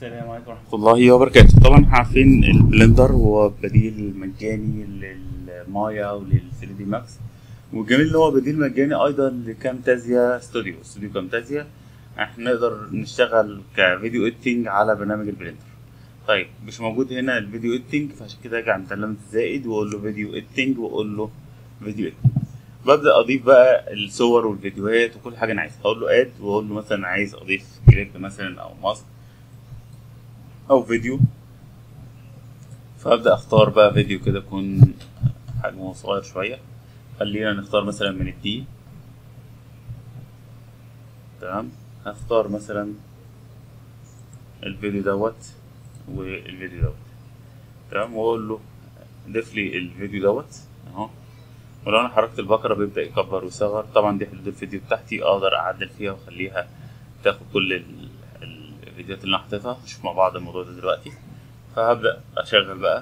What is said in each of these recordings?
السلام عليكم ورحمة الله وبركاته طبعا احنا عارفين البلندر هو بديل مجاني للمايا ولل 3 دي ماكس والجميل ان هو بديل مجاني ايضا لكامتازيا ستوديو استوديو كامتازيا احنا نقدر نشتغل كفيديو اديتنج على برنامج البلندر طيب مش موجود هنا الفيديو اديتنج فعشان كده اجي عند علامة الزائد واقول له فيديو اديتنج واقول له فيديو اديتنج ببدا اضيف بقى الصور والفيديوهات وكل حاجه انا عايزها اقول له اد واقول له مثلا عايز اضيف كليب مثلا او ماسك او فيديو فابدا اختار بقى فيديو كده يكون حجمه صغير شويه خلينا نختار مثلا من الدي تمام هختار مثلا الفيديو دوت والفيديو دوت تمام واقول له ضيف لي الفيديو دوت اهو ولو انا حركت البكرة بيبدأ يكبر ويصغر طبعا دي حدود الفيديو بتاعتي اقدر اعدل فيها واخليها تاخد كل ال- الفيديوهات اللي انا حاططها نشوف مع بعض الموضوع ده دلوقتي فهبدأ اشغل بقى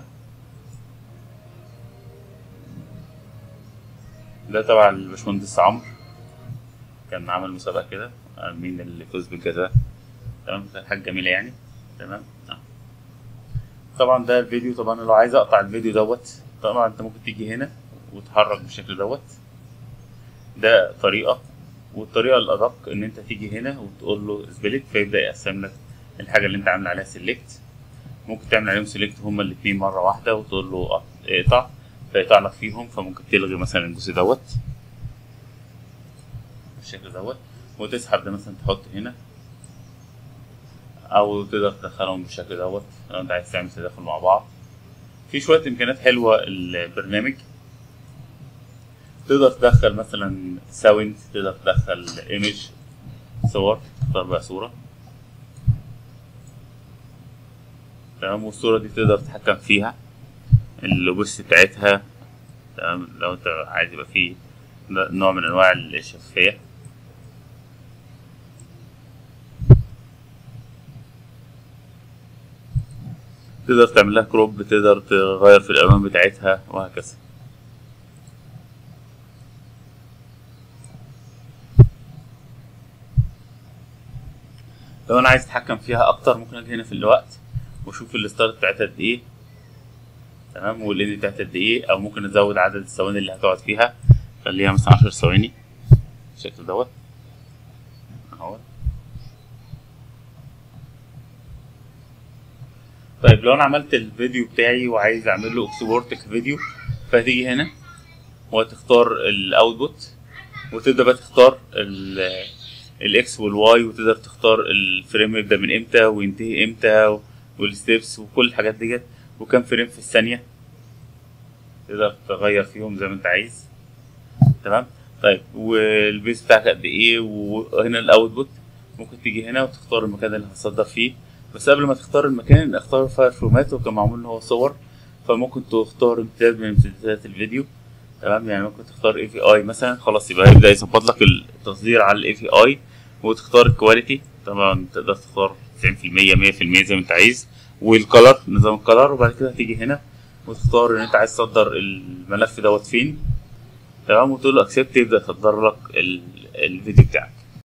ده تبع الباشمهندس عمرو كان عمل مسابقة كده مين اللي فوز بالجزاء تمام كانت حاجة جميلة يعني تمام آه. طبعا ده الفيديو طبعا لو عايز اقطع الفيديو دوت طبعا انت ممكن تيجي هنا وتحرك بالشكل دوت ده طريقة والطريقة الأدق إن أنت تيجي هنا وتقول له سبليت فيبدأ يقسم لك الحاجة اللي أنت عامل عليها سيلكت ممكن تعمل عليهم سيلكت هما الاتنين مرة واحدة وتقول له اقطع فيقطع لك فيهم فممكن تلغي مثلا الجزء دوت بالشكل دوت وتسحب ده مثلا تحط هنا أو تقدر تدخلهم بالشكل دوت لو أنت عايز تعمل تداخل مع بعض في شوية إمكانيات حلوة البرنامج تقدر تدخل مثلا ساوند تقدر تدخل ايمج صور تختار بقى صورة تمام والصورة دي تقدر تتحكم فيها اللوبس بتاعتها تمام لو انت عايز يبقى فيه نوع من انواع الشفافية تقدر تعمل لها كروب تقدر تغير في الالوان بتاعتها وهكذا لو انا عايز اتحكم فيها اكتر ممكن اجي هنا في الوقت واشوف الستارت بتاعتها قد ايه تمام والاند بتاعتها قد ايه او ممكن ازود عدد الثواني اللي هتقعد فيها خليها مثلا عشر ثواني بالشكل دوت اهو طيب لو انا عملت الفيديو بتاعي وعايز اعمل له اكسبورت كفيديو فهتيجي هنا وتختار الاوتبوت وتبدا بقى تختار ال الاكس والواي وتقدر تختار الفريم يبدا من امتى وينتهي امتى والستبس وكل الحاجات ديت وكم فريم في الثانيه تقدر تغير فيهم زي ما انت عايز تمام طيب والبيس بتاعك قد ايه وهنا الاوتبوت ممكن تيجي هنا وتختار المكان اللي هتصدر فيه بس قبل ما تختار المكان اختار فاير فورمات وكان معمول ان هو صور فممكن تختار امتداد من امتدادات الفيديو تمام يعني ممكن تختار اي في اي مثلا خلاص يبقى يبدا يظبط لك التصدير على الاي في اي وتختار الكواليتي طبعا تقدر تختار 90% 100% زي ما انت عايز والكلر نظام الكلر وبعد كده هتيجي هنا وتختار ان انت عايز تصدر الملف دوت فين تمام وتقول له اكسبت يبدا يصدر لك الفيديو بتاعك